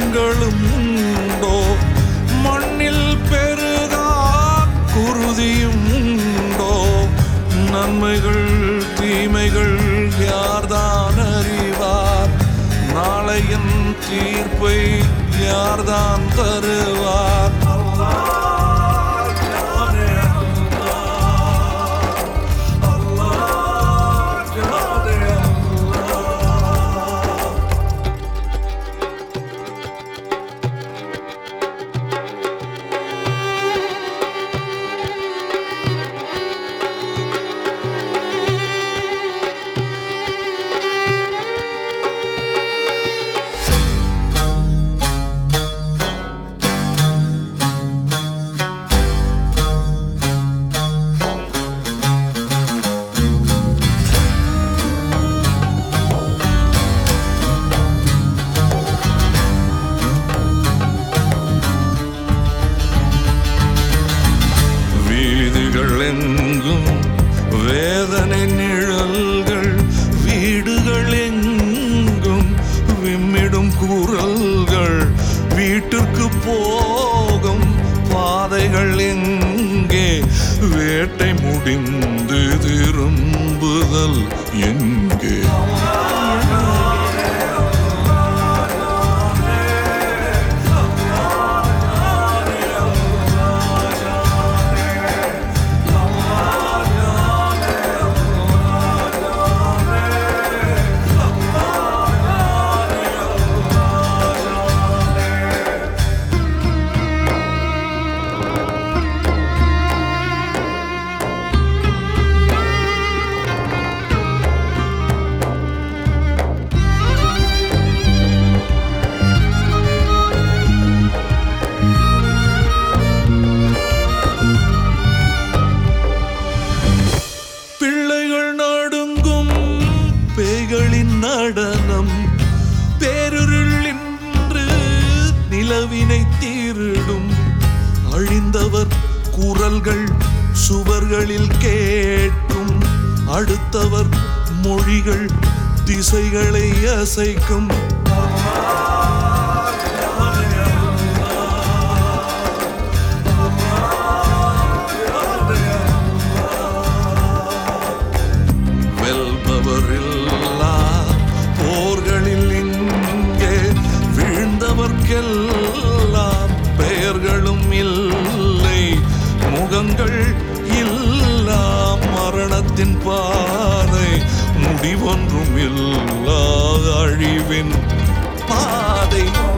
கண்களும் உண்டோ மண்ணில் பெருகா குருதியும் உண்டோ நன்மைகள் தீமைகள் யார்தான் அறிவார் நாளையின் தீர்ப்பை யார்தான் தருவார் அல்லாஹ் யாரே அல்லாஹ். அல்லாஹ் யாரே அல்லாஹ். வீதிகள் எங்கும் வேதனை நிழல்கள் வீடுகள் எங்கும் விம்மிடும் குரல்கள் வீட்டிற்கு போகும் பாதைகள் எங்கே வேட்டை முடிந்து திரும்புதல் எங்கே பிள்ளைகள் நடுங்கும் பேய்களின் நடனம் பேருருள் என்று நிலவினை தீரிடும் அழிந்தவர் குரல்கள் சுவர்களில் கேட்கும் அடுத்தவர் மொழிகள் திசைகளை அசைக்கும் வெல்பவரில்லா போர்களில் இங்கே வீழ்ந்தவர்க்கெல்லாம் பெயர்களும் இல்லை முகங்கள் இல்லா மரணத்தின் பாதை முடிவொன்றும் இல்லா அழிவின் பாதை